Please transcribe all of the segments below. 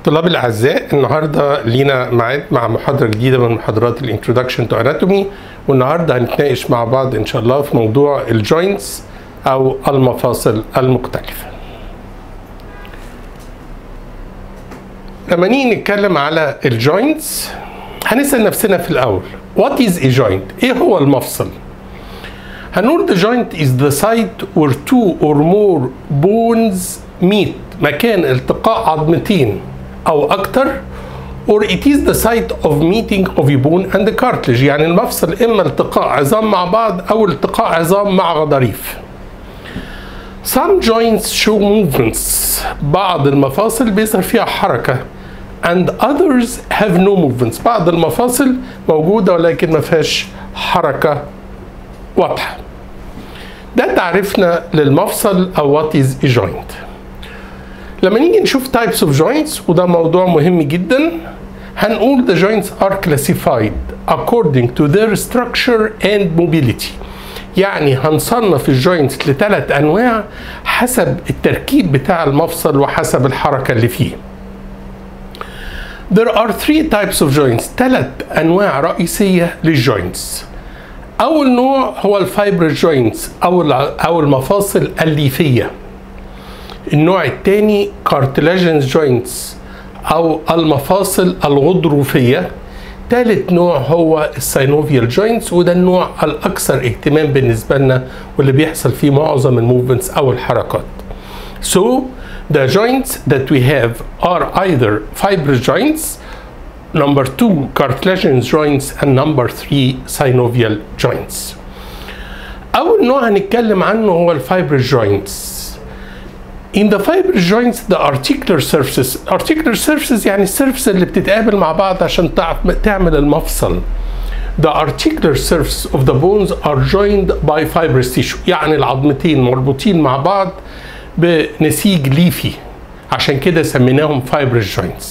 طلاب الاعزاء النهارده لينا ميعاد مع محاضره جديده من محاضرات الانترودكشن تو اناتومي والنهارده هنتناقش مع بعض ان شاء الله في موضوع الجوينتس او المفاصل المختلفه. لما نيجي نتكلم على الجوينتس هنسال نفسنا في الاول وات از a joint؟ ايه هو المفصل؟ هنقول the joint is the site where two or more bones meet مكان التقاء عظمتين او اكتر or it is the site of meeting of a bone and the cartilage يعني المفصل اما التقاء عظام مع بعض او التقاء عظام مع غضاريف Some joints show movements بعض المفاصل بيظهر فيها حركة and others have no movements بعض المفاصل موجودة ولكن ما فيهاش حركة واضحة ده تعريفنا للمفصل أو what is a joint لما نيجي نشوف types of joints وده موضوع مهم جدا هنقول the joints are classified according to their structure and mobility يعني هنصنف الجوينتس لثلاث انواع حسب التركيب بتاع المفصل وحسب الحركه اللي فيه There are three types of joints ثلاث انواع رئيسيه للجوينتس اول نوع هو الفايبر جوينتس او او المفاصل الليفيه النوع الثاني cartilaginous joints او المفاصل الغضروفيه ثالث نوع هو الساينوفيال جوينتس وده النوع الاكثر اهتمام بالنسبه لنا واللي بيحصل فيه معظم الموفمنتس او الحركات. So the joints that we have are either fibrous joints, number two cartilaginous joints and number three synovial joints. أول نوع هنتكلم عنه هو الفايبرous joints. In the fibrous joints the articular surfaces articular surfaces يعني السيرفس اللي بتتقابل مع بعض عشان تعمل المفصل The articular surface of the bones are joined by fibrous tissue يعني العظمتين مربوطين مع بعض بنسيج ليفي عشان كده سميناهم fibrous joints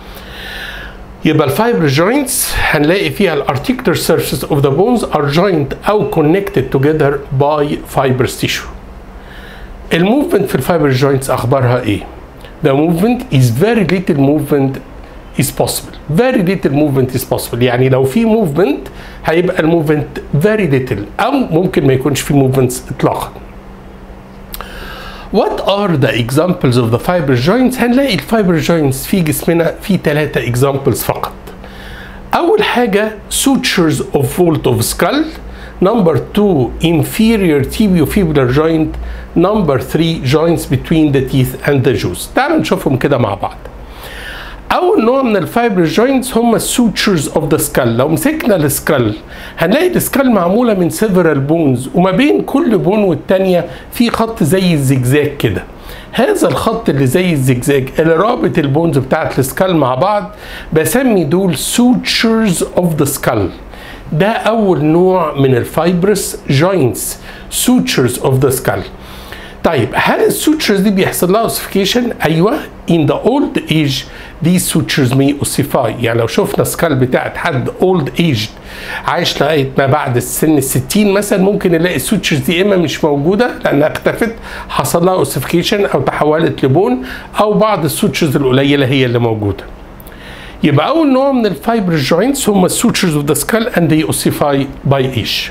يبقى الفايبر جوينتس هنلاقي فيها الارتيكولار surfaces of the bones are joined او connected together by fibrous tissue الموفمنت في الفايبر جوينتس اخبارها ايه؟ The movement is very little movement is possible. Very little movement is possible. يعني لو في movement هيبقى الموفمنت very little او ممكن ما يكونش في movements اطلاقا. What are the examples of the fiber joints؟ هنلاقي الفايبر جوينتس في جسمنا في ثلاثة examples فقط. أول حاجة sutures of vault of skull number two inferior tibiofibular joint number three joints between the teeth and the jaws تعالوا نشوفهم كده مع بعض اول نوع من الفايبر جوينتس هم السوتشرز اوف ذا سكال لو مسكنا السكال هنلاقي السكال معموله من سيفرال بونز وما بين كل بون والتانيه في خط زي الزجزاج كده هذا الخط اللي زي الزجزاج اللي رابط البونز بتاعت السكال مع بعض بسمي دول سوتشرز اوف ذا سكال ده اول نوع من الفايبرس جوينتس سوتشرز اوف ذا سكال طيب هل السوتشرز دي بيحصل لها اوسيفيكيشن ايوه in the old age these sutures may ossify يعني لو شفنا سكال بتاعت حد اولد ايج عايش لغايه ما بعد السن ال 60 مثلا ممكن نلاقي السوتشرز دي اما مش موجوده لانها اختفت حصل لها اوسيفيكيشن او تحولت لبون او بعض السوتشرز القليله هي اللي موجوده يبقى اول نوع من الفايبر جوينتس هم السوتشرز اوف ذا سكال اند they ossify by age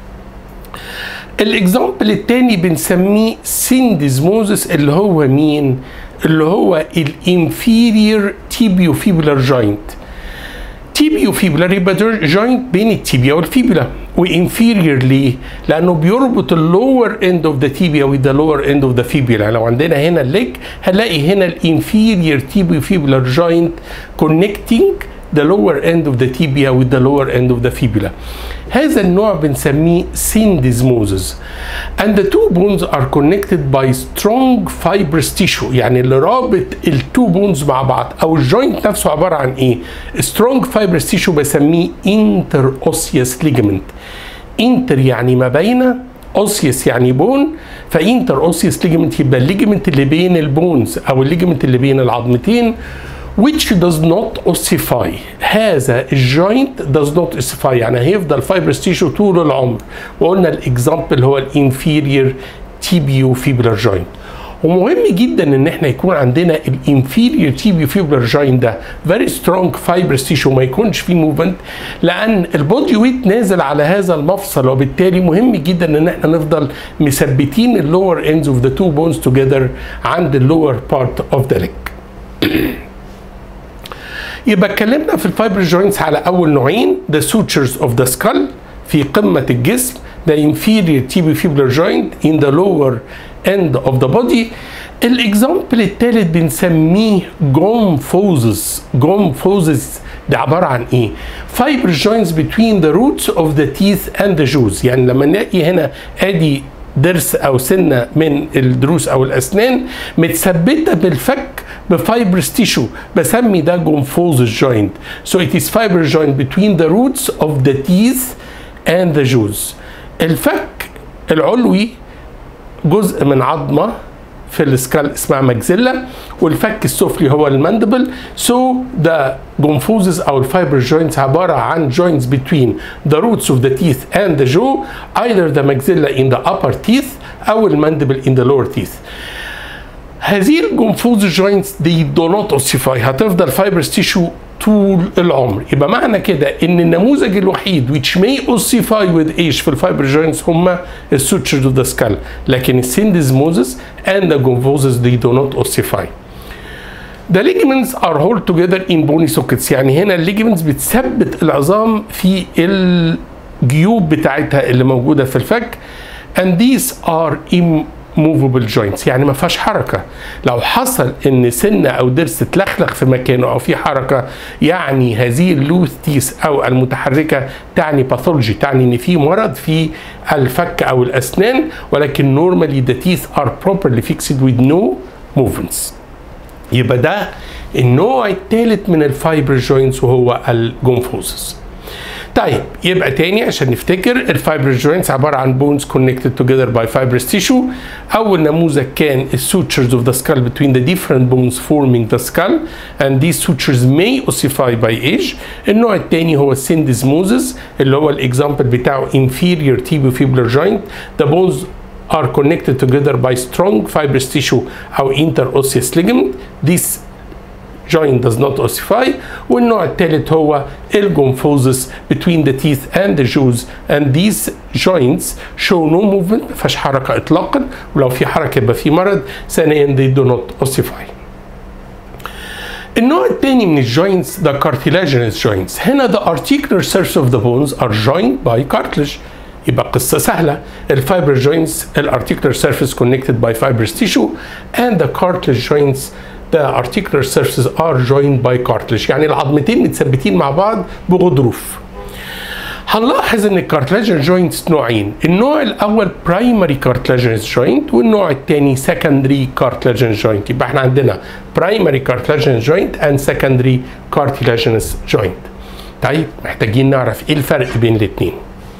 الاكزامبل الثاني بنسميه سيندزموزس اللي هو مين اللي هو الانفيرير تيبيوفيبولار جوينت تيبيوفيبولار يبقى جوينت بين التيبيا والفيبولا وانفيرير ليه؟ لانه بيربط اللور اند اوف ذا تيبيا with the lower end of the fibula يعني لو عندنا هنا الليج هنلاقي هنا الانفيرير تيبيوفيبولار جوينت connecting the lower end of the tibia with the lower end of the fibula. هذا النوع بنسميه syndesmosis. And the two bones are connected by strong fibrous tissue يعني اللي رابط التو بونز مع بعض او الجوينت نفسه عباره عن ايه؟ strong fibrous tissue بسميه interosseous ligament. انتر يعني ما بين اوسيوس يعني بون فانتر اوسيوس ليجمنت يبقى الليجمنت اللي بين البونز او الليجمنت اللي بين العظمتين which does not ossify هذا الجوينت does not ossify يعني هيفضل fibrous tissue طول العمر وقلنا الاكزامبل هو الانفيرير tibiofibular joint ومهم جدا ان احنا يكون عندنا الانفيريور تيبيو فيبولار جوينت ده فيري سترونج فايبرس تيشو ما يكونش فيه موفمنت لان البودي ويت نازل على هذا المفصل وبالتالي مهم جدا ان احنا نفضل مثبتين اللور اندز اوف ذا تو بونز توجذر عند اللور بارت اوف ذا ليج يبقى اتكلمنا في الفايبر جوينتس على اول نوعين the sutures of the skull في قمه الجسم the inferior tibial joint in the lower end of the body الاكزامبل الثالث بنسميه جومفوزس جومفوزس ده عباره عن ايه؟ fiber joints between the roots of the teeth and the jaws يعني لما نلاقي هنا ادي ضرس او سنه من الضروس او الاسنان متثبته بالفك بفايبرس تيشو بسمي ده جومفوزس جوينت so it is fiber joint between the roots of the teeth and the jaws الفك العلوي جزء من عظمه في السكال اسمها ماكزيلا والفك السفلي هو الماندبل سو ذا جونفوزز او الفايبر جوينتس عباره عن joints between the roots of the teeth and the jaw either the maxilla in the upper teeth او الماندبل in the lower teeth هذه الجونفوز جوينتس دي دو نوت اوسيفاي هتفضل فايبرس تيشو طول العمر يبقى معنى كده ان النموذج الوحيد which may ossify with age في الفايبر جوينتس هما السوتشرز اوف ذا سكال لكن السيندزموزس and the gonfoses they do not ossify The ligaments are held together in bony sockets يعني هنا الليجمنتس بتثبت العظام في الجيوب بتاعتها اللي موجوده في الفك and these are immovable joints يعني ما فيهاش حركه لو حصل ان سنه او ضرس اتلخلخ في مكانه او في حركه يعني هذه اللوث تيس او المتحركه تعني باثولوجي تعني ان في مرض في الفك او الاسنان ولكن normally the teeth are properly fixed with no movements يبقى ده النوع الثالث من الفايبر جوينتس وهو الجونفوزس طيب يبقى تاني عشان نفتكر الفايبر جوينتس عباره عن بونز كونكتد توجذر باي fibrous تيشو اول نموذج كان السوتشرز اوف ذا skull between the different bones forming the skull and these sutures may ossify by age النوع الثاني هو السيندزموزس اللي هو الاكزامبل بتاعه inferior tibiofibular joint the bones are connected together by strong fibrous tissue او interosseous ligament this joint does not ossify والنوع الثالث هو الجونفوزس between the teeth and the jaws and these joints show no movement ما فيهاش حركة إطلاقا ولو في حركة يبقى في مرض ثانيا they do not ossify النوع الثاني من الجوينتس the cartilaginous joints هنا the articular surface of the bones are joined by cartilage يبقى قصة سهلة الفايبر جوينتس الارتيكولار surface connected by fibrous tissue and the cartilage joints the articular surfaces are joined by cartilage يعني العظمتين متثبتين مع بعض بغضروف هنلاحظ ان الكارتلاجين جوينتس نوعين النوع الاول برايمري كارتلاجينس جوينت والنوع الثاني سكندري كارتلاجين جوينت يبقى احنا عندنا برايمري كارتلاجين جوينت اند سكندري كارتلاجينس جوينت طيب محتاجين نعرف ايه الفرق بين الاثنين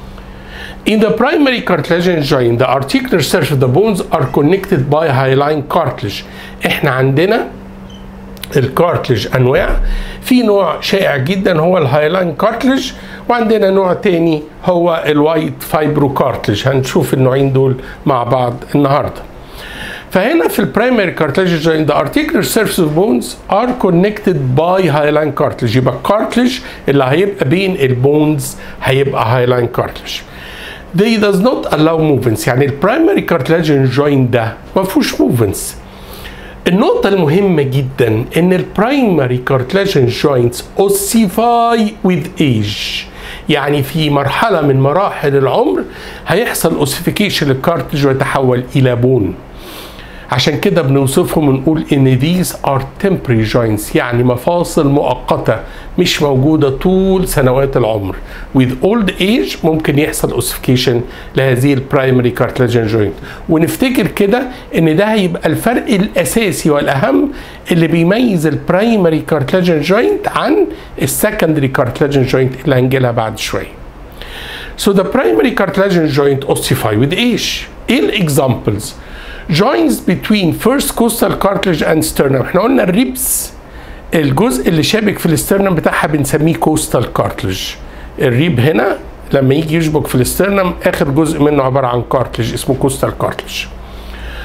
In the primary cartilaginous joint, the articular surface of the bones are connected by hyaline cartilage. احنا عندنا الكارتلج انواع في نوع شائع جدا هو الهايلاين كارتلج وعندنا نوع تاني هو الوايت فايبرو كارتلج هنشوف النوعين دول مع بعض النهارده فهنا في البرايمري cartilage joint the articular surface of bones are connected by hyaline cartilage يبقى الكارتلج اللي هيبقى بين البونز هيبقى hyaline cartilage they does not allow movements يعني البرايمري cartilaginous joint ده ما فيهوش movements النقطة المهمة جدا ان البرايمري cartilaginous joints ossify with age يعني في مرحلة من مراحل العمر هيحصل اوسيفيكيشن للكارتلج ويتحول إلى بون عشان كده بنوصفهم ونقول ان these are temporary joints يعني مفاصل مؤقتة مش موجودة طول سنوات العمر with old age ممكن يحصل اوسيفيكيشن لهذه البرايمري cartilaginous joint ونفتكر كده ان ده هيبقى الفرق الاساسي والاهم اللي بيميز البرايمري cartilaginous joint عن السكندري cartilaginous joint اللي هنجيلها بعد شوية So the primary cartilaginous joint ossify with age. ايه الاكزامبلز؟ joints between first costal cartilage and sternum احنا قلنا الريبس الجزء اللي شابك في الاسترنم بتاعها بنسميه كوستال كارتلج الريب هنا لما يجي يشبك في الاسترنم اخر جزء منه عباره عن كارتلج اسمه كوستال كارتلج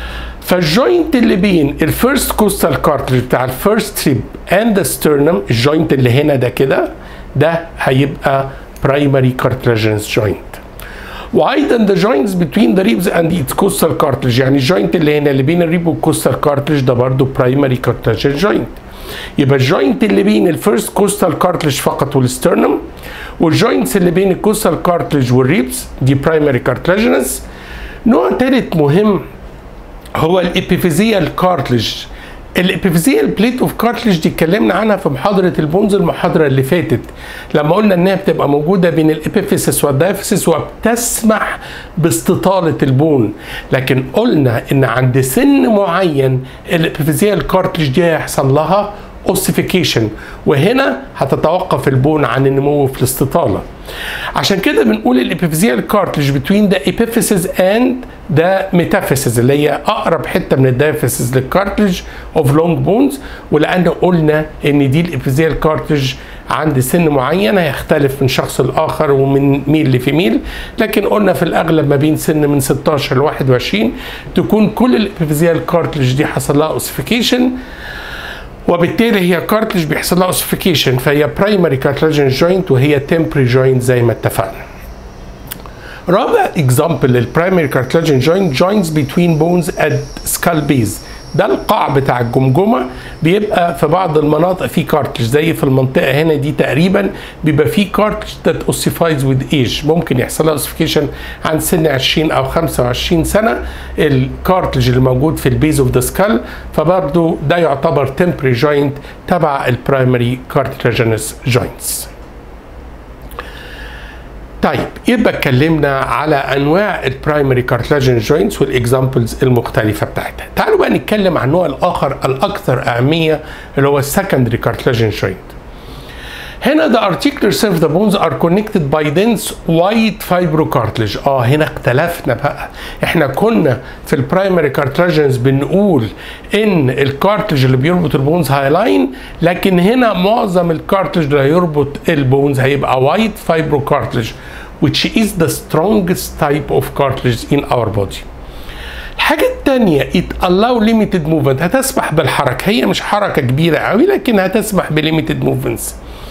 فالجوينت اللي بين الفيرست كوستال كارتلج بتاع الفيرست ريب اند ذا سترنم الجوينت اللي هنا ده كده ده هيبقى primary cartilaginous joint وايضا the joints between the ribs and its coastal cartilage يعني الجوينت اللي هنا اللي بين الريب والكوستال كارتلج ده برضه primary cartilaginous joint يبقى الجوينت اللي بين الفيرست كوستال كارتلج فقط والسترنم والجوينتس اللي بين الكوستال كارتلج والريبس دي برايمري كارتلاجينس نوع ثالث مهم هو الابيفيزيال كارتلج الابيفيزيال بليت اوف كارتلج دي اتكلمنا عنها في محاضره البونز المحاضره اللي فاتت لما قلنا انها بتبقى موجوده بين الابيفيسس والدايفيسس وبتسمح باستطاله البون لكن قلنا ان عند سن معين الابيفيزيال كارتلج دي هيحصل لها اوسيفيكيشن وهنا هتتوقف البون عن النمو في الاستطاله عشان كده بنقول الابيفيزيال كارتلج بتوين ذا epiphysis اند ذا ميتافيسيس اللي هي اقرب حته من الدايفيسيس للكارتلج اوف لونج بونز ولان قلنا ان دي الابيفيزيال كارتلج عند سن معين هيختلف من شخص لاخر ومن ميل لفيميل لكن قلنا في الاغلب ما بين سن من 16 ل 21 تكون كل الابيفيزيال كارتلج دي حصل لها اوسيفيكيشن وبالتالي هي كارتلج بيحصل لها اوسيفيكيشن فهي برايمري كارتلجين جوينت وهي تمبري جوينت زي ما اتفقنا. رابع اكزامبل للبرايمري كارتلجين جوينت جوينتس بين بونز ات سكال بيز ده القاع بتاع الجمجمه بيبقى في بعض المناطق فيه كارتلج زي في المنطقه هنا دي تقريبا بيبقى فيه كارتلج ذات اوسيفايز وذ ايج ممكن يحصل لها اوسيفيكيشن عند سن 20 او 25 سنه الكارتلج اللي موجود في البيز اوف ذا سكال فبرضه ده يعتبر تمبري جوينت تبع البرايمري كارتلجينس جوينتس طيب يبقى اتكلمنا على انواع البرايمري كارتلاجين جوينتس والاكزامبلز المختلفه بتاعتها تعالوا بقى نتكلم عن النوع الاخر الاكثر اهميه اللي هو السكندري كارتلاجين جوينت هنا the articular surface the bones are connected by dense white fibrocartilage اه هنا اختلفنا بقى احنا كنا في البرايمري كارتلاجينز بنقول ان الكارتلج اللي بيربط البونز هايلاين لكن هنا معظم الكارتلج اللي هيربط البونز هيبقى white fibrocartilage which is the strongest type of cartilage in our body الحاجة التانية it allow limited movement هتسمح بالحركة هي مش حركة كبيرة قوي لكن هتسمح بليميتد movements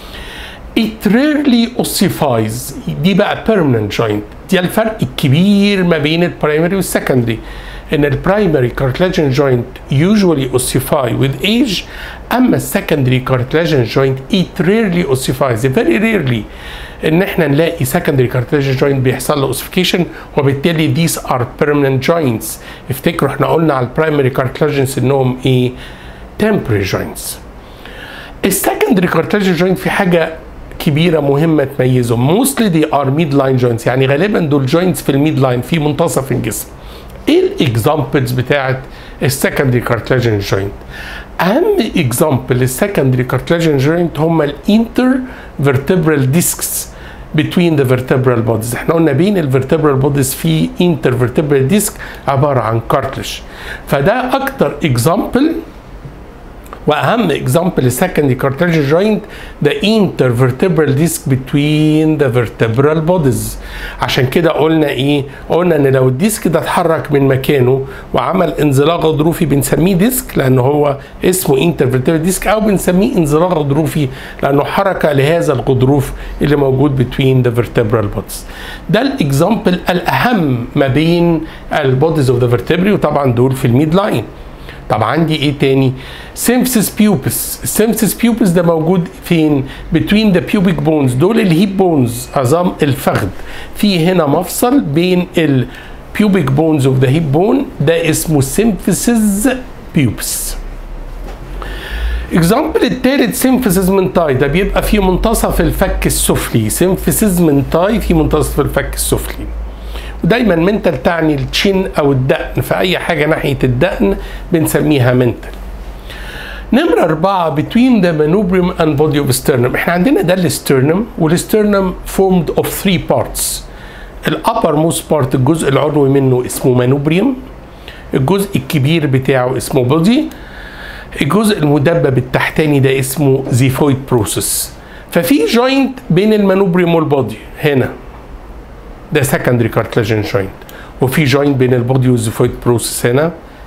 it rarely ossifies دي بقى permanent joint دي الفرق الكبير ما بين البرايمري والسكندري ان البرايمري cartilagin joint usually ossify with age اما السكندري cartilagin joint it rarely ossifies very rarely ان احنا نلاقي secondary cartilagin joint بيحصل له ossification وبالتالي these are permanent joints افتكروا احنا قلنا على البرايمري cartilagens انهم ايه temporary joints السكندري cartilagin joint في حاجه كبيره مهمه تميزهم موستلي دي ار ميد لاين جوينتس يعني غالبا دول جوينتس في الميد لاين في منتصف الجسم ايه الاكزامبلز بتاعت السكندري كارتلاجين جوينت اهم اكزامبل للسكندري كارتلاجين جوينت هم الانتر فيرتبرال ديسكس between the vertebral bodies احنا قلنا بين الفرتبرال بوديز في انتر فيرتبرال ديسك عباره عن كارتلج فده اكتر اكزامبل واهم اكزامبل السكندري كارتلج جوينت ذا intervertebral disc between the vertebral bodies عشان كده قلنا ايه قلنا ان لو الديسك ده اتحرك من مكانه وعمل انزلاق غضروفي بنسميه ديسك لان هو اسمه intervertebral disc او بنسميه انزلاق غضروفي لانه حركه لهذا الغضروف اللي موجود between the vertebral bodies ده الاكزامبل الاهم ما بين البوديز اوف ذا vertebrae وطبعا دول في الميد لاين طب عندي ايه تاني سيمفسس بيوبس السيمفسس بيوبس ده موجود فين between the pubic bones دول الهيب بونز عظام الفخذ في هنا مفصل بين ال pubic bones of the hip bone ده اسمه سيمفسس بيوبس اكزامبل التالت سيمفيسيز منتاي ده بيبقى في منتصف الفك السفلي سيمفيسيز منتاي في منتصف الفك السفلي ودايما منتل تعني التشين او الدقن فاي حاجه ناحيه الدقن بنسميها منتل نمرة أربعة between the manubrium and body of sternum احنا عندنا ده الاسترنم والاسترنم formed of three parts الأبر موست بارت الجزء العلوي منه اسمه مانوبريوم الجزء الكبير بتاعه اسمه بودي الجزء المدبب التحتاني ده اسمه زيفويد بروسيس ففي جوينت بين المانوبريوم والبودي هنا ده secondary cartilagin joint وفي جوينت بين البودي والزيفويد بروسيس هنا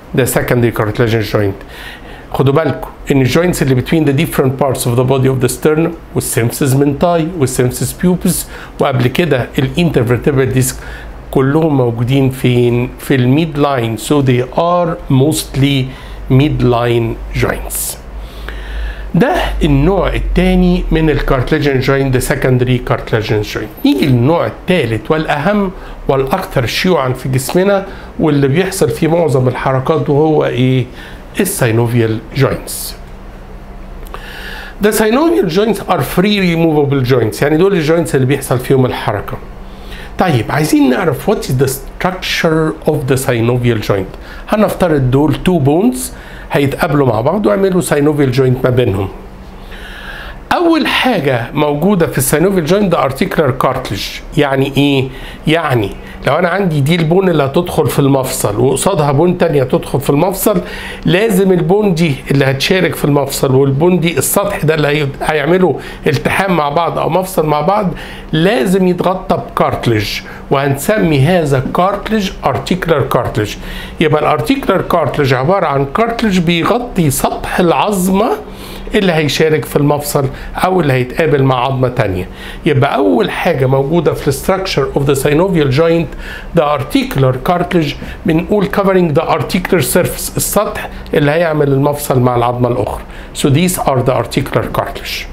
ده secondary cartilaginous joint خدوا بالكم ان الجوينتس اللي between the different parts of the body of the sternum والسيمفيسز منتاي والسيمفيسز بيوبس وقبل كده الانترفيرتبرال ديسك كلهم موجودين فين في الميد لاين so they are mostly mid line joints ده النوع الثاني من الكارتلاجين جوينت ده سكندري كارتلاجين جوينت نيجي للنوع الثالث والاهم والاكثر شيوعا في جسمنا واللي بيحصل فيه معظم الحركات وهو ايه الساينوفيال joints The synovial joints are free removable joints يعني دول الجوينتس اللي بيحصل فيهم الحركة طيب عايزين نعرف what is the structure of the synovial joint هنفترض دول two bones هيتقابلوا مع بعض ويعملوا synovial joint ما بينهم اول حاجه موجوده في السينوفيال جوينت ده ارتيكولار كارتلج يعني ايه يعني لو انا عندي دي البون اللي هتدخل في المفصل وقصادها بون تانية تدخل في المفصل لازم البون دي اللي هتشارك في المفصل والبون دي السطح ده اللي هي- هيعملوا التحام مع بعض او مفصل مع بعض لازم يتغطى بكارتلج وهنسمي هذا كارتلج ارتيكولار كارتلج يبقى الارتيكولار كارتلج عباره عن كارتلج بيغطي سطح العظمه اللي هيشارك في المفصل او اللي هيتقابل مع عظمه تانية يبقى اول حاجه موجوده في الستراكشر اوف ذا synovial joint the articular cartilage بنقول covering the articular surface السطح اللي هيعمل المفصل مع العظمه الاخرى so these are the articular cartilage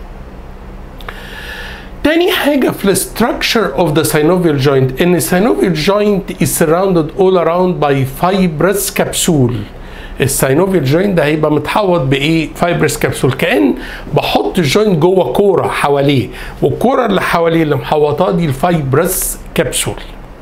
تاني حاجة في ال structure of the synovial joint إن synovial joint is surrounded all around by fibrous capsule الساينوفيال جوينت ده هيبقى متحوط بايه فايبرس كبسول كان بحط الجوينت جوه كوره حواليه والكوره اللي حواليه اللي محوطاه دي الفايبرس كبسول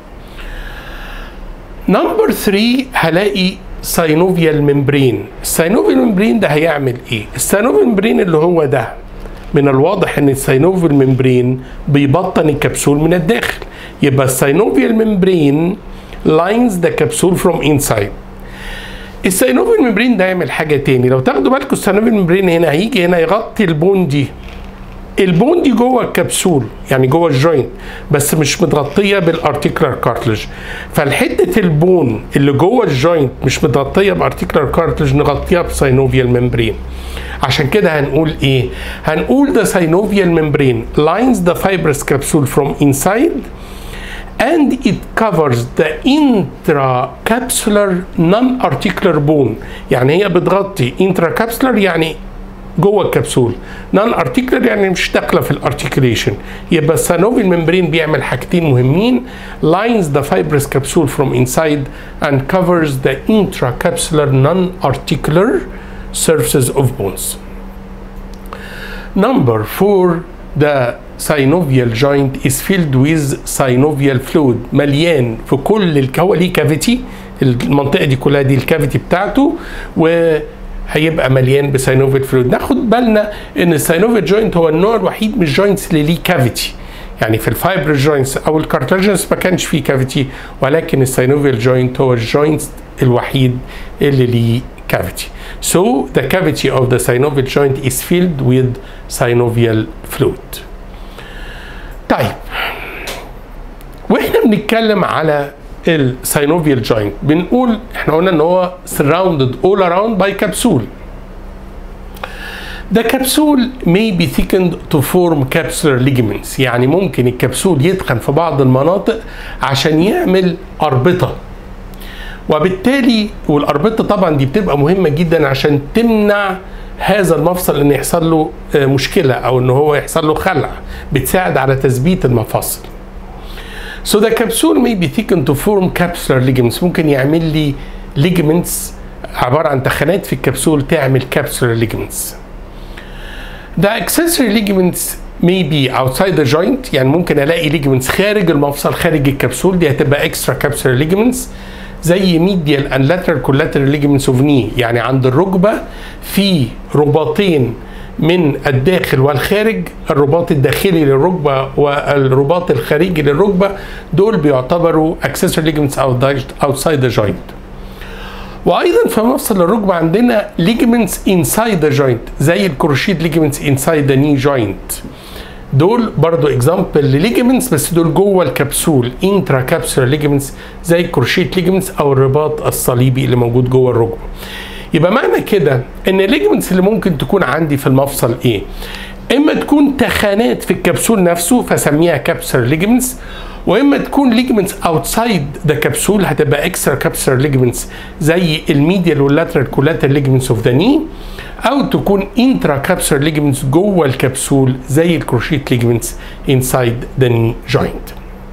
نمبر 3 هلاقي ساينوفيال ممبرين الساينوفيال ممبرين ده هيعمل ايه الساينوفيال ممبرين اللي هو ده من الواضح ان الساينوفيال ممبرين بيبطن الكبسول من الداخل يبقى الساينوفيال ممبرين lines the capsule from inside الساينوفيال ممبرين ده يعمل حاجه تاني لو تاخدوا بالكم الساينوفيال ممبرين هنا هيجي هنا يغطي البون دي البون دي جوه الكبسول يعني جوه الجوينت بس مش متغطيه بالارتيكولار كارتلج فالحته البون اللي جوه الجوينت مش متغطيه بارتيكولار كارتلج نغطيها بساينوفيال ممبرين عشان كده هنقول ايه هنقول the synovial membrane lines the fibrous capsule from inside and it covers the intracapsular non-articular bone يعني هي بتغطي intracapsular يعني جوه الكبسول نون ارتيكولار يعني مش داخله في الارتيكوليشن يبقى السانوفيال ممبرين بيعمل حاجتين مهمين lines the fibrous capsule from inside and covers the intracapsular non-articular surfaces of bones number four the synovial joint is filled with synovial fluid مليان في كل الك- هو ليه كافيتي المنطقه دي كلها دي الكافيتي بتاعته وهيبقى مليان بسينوفيال فلويد ناخد بالنا ان السينوفيال جوينت هو النوع الوحيد من الجوينتس اللي ليه كافيتي يعني في الفايبر جوينتس او الكارتلاجنس ما كانش فيه كافيتي ولكن السينوفيال جوينت هو الجوينت الوحيد اللي ليه cavity. So the cavity of the synovial joint is filled with synovial fluid. طيب واحنا بنتكلم على السينوفيال جوينت بنقول احنا قلنا ان هو surrounded all around by capsule. The capsule may be thickened to form capsular ligaments يعني ممكن الكبسول يتخن في بعض المناطق عشان يعمل أربطة وبالتالي والأربطة طبعا دي بتبقى مهمة جدا عشان تمنع هذا المفصل ان يحصل له آه، مشكلة او ان هو يحصل له خلع بتساعد على تثبيت المفاصل So the capsule may be thickened to form capsular ligaments ممكن يعمل لي ligaments عبارة عن تخانات في الكبسول تعمل capsular ligaments The accessory ligaments may be outside the joint يعني ممكن الاقي ligaments خارج المفصل خارج الكبسول دي هتبقى extra capsular ligaments زي medial and lateral collateral ligaments of knee يعني عند الركبة في رباطين من الداخل والخارج الرباط الداخلي للركبة والرباط الخارجي للركبة دول بيعتبروا accessory ligaments outside- outside the joint وايضا في مفصل الركبه عندنا ligaments inside the joint زي الكروشيد ligaments inside the knee joint دول برضو اكزامبل لليجمنتس بس دول جوه الكبسول انترا كابسولار ليجمنتس زي الكروشيت ليجمنتس او الرباط الصليبي اللي موجود جوه الركبه يبقى معنى كده ان الليجمنتس اللي ممكن تكون عندي في المفصل ايه اما تكون تخانات في الكبسول نفسه فسميها كابسولار ليجمنتس واما تكون ليجمنتس اوتسايد ذا كبسول هتبقى اكسترا كابسولار ليجمنتس زي الميديال واللاترال كولاتر ليجمنتس اوف ذا ني او تكون انترا كابسولار ليجمنتس جوه الكبسول زي الكروشيت ليجمنتس انسايد ذا ني جوينت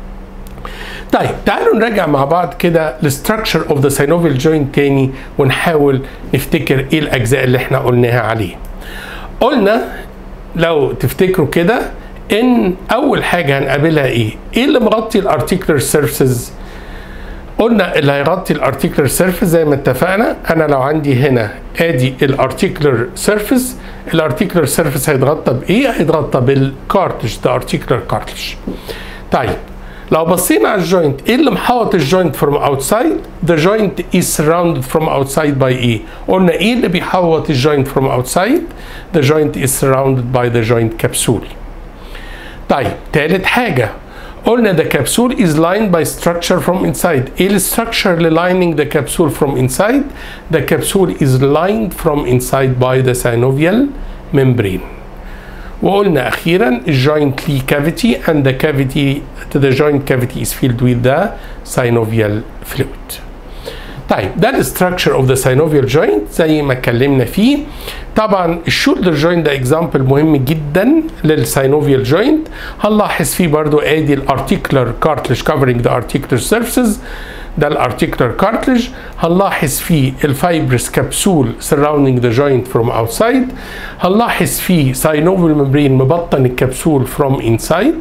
طيب تعالوا نراجع مع بعض كده الستراكشر اوف ذا ساينوفيال جوينت تاني ونحاول نفتكر ايه الاجزاء اللي احنا قلناها عليه قلنا لو تفتكروا كده ان اول حاجه هنقابلها ايه ايه اللي مغطي الارتيكولار سيرفيسز قلنا اللي هيغطي الارتيكولار سيرفيس زي ما اتفقنا انا لو عندي هنا ادي الارتيكولار سيرفيس الارتيكولار سيرفيس هيتغطى بايه هيتغطى بالكارتج ده ارتيكولار كارتج طيب لو بصينا على الجوينت ايه اللي محوط الجوينت فروم اوتسايد ذا جوينت از سراوندد فروم اوتسايد باي ايه قلنا ايه اللي بيحوط الجوينت فروم اوتسايد ذا جوينت از سراوندد باي ذا جوينت كبسول طيب تالت حاجه قلنا the capsule is lined by structure from inside ايه الستراكشر اللي lining the capsule from inside the capsule is lined from inside by the synovial membrane وقلنا اخيرا الجوينت ليه cavity and the cavity the joint cavity is filled with the synovial fluid طيب ده الستراكشر اوف ذا synovial جوينت زي ما اتكلمنا فيه طبعا الشولدر جوينت ده اكزامبل مهم جدا للساينوفيال جوينت هنلاحظ فيه برضو ادي الارتيكولار كارتلج كفرنج ذا ارتيكولار سيرفيسز ده الارتيكولار كارتلج هنلاحظ فيه الفايبرس كبسول سراوندينج ذا جوينت فروم اوتسايد هنلاحظ فيه ساينوفيال ممبرين مبطن الكبسول فروم انسايد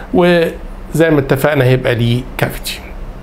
وزي ما اتفقنا هيبقى ليه كافيتي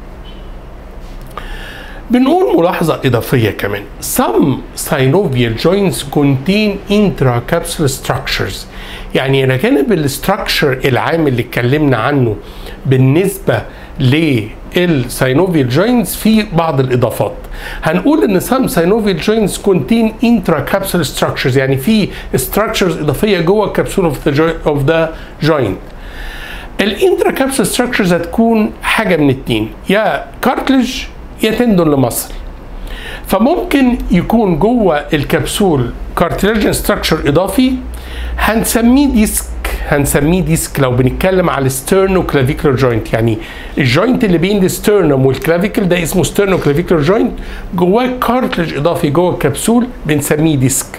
بنقول ملاحظة إضافية كمان some synovial joints contain intracapsular structures يعني إلى جانب الستراكشر العام اللي اتكلمنا عنه بالنسبة للساينوفيال جوينتس في بعض الإضافات هنقول إن some synovial joints contain intracapsular structures يعني في structures إضافية جوه الكبسول of the, joint, of the joint الانتراكابسول ستراكشرز هتكون حاجة من اتنين يا كارتلج يا تندون لمصل فممكن يكون جوه الكبسول كارتلاجين ستراكشر اضافي هنسميه ديسك هنسميه ديسك لو بنتكلم على الستيرنو كلافيكولار جوينت يعني الجوينت اللي بين الستيرنم والكلافيكل ده اسمه ستيرنو كلافيكولار جوينت جواه كارتلج اضافي جوه الكبسول بنسميه ديسك